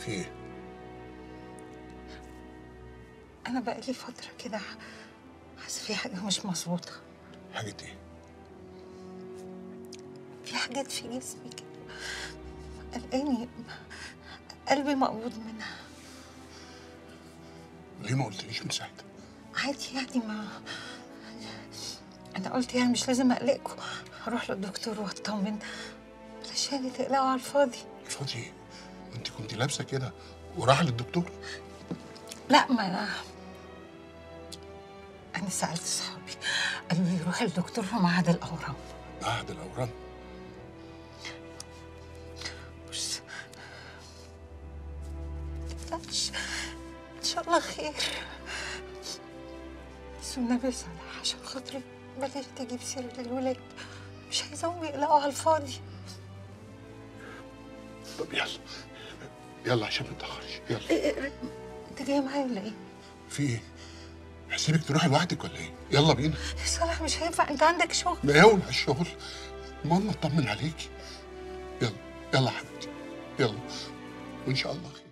في ايه؟ انا بقالي فتره كده حاسه في حاجه مش مظبوطه حاجة ايه؟ في حاجات في جسمي كده قلقاني قلبي مقبوض منها ليه ما قلتليش من ساعتها؟ عادي يعني ما انا قلت يعني مش لازم اقلقكم هروح للدكتور واطمن علشان تقلقوا على الفاضي الفاضي ايه؟ انت كنت لابسه كده وراح للدكتور؟ لا ما انا انا سالت صحابي قالوا لي روحي للدكتور في معهد الاورام معهد الاورام بص متقلقش ان شاء الله خير بس النبي صالح عشان خاطري بلاش تجيب سيرة الولاد مش عايزاهم يقلقوا على الفاضي طب يلا يلا عشان ما نتاخرش يلا إيه إيه انت جاي معايا ولا ايه؟ في ايه؟ هسيبك تروحي لوحدك ولا ايه؟ يلا بينا يا صالح مش هينفع انت عندك شغل ما يولع الشغل المهم اطمن عليكي يلا يلا يا حبيبتي يلا وان شاء الله خير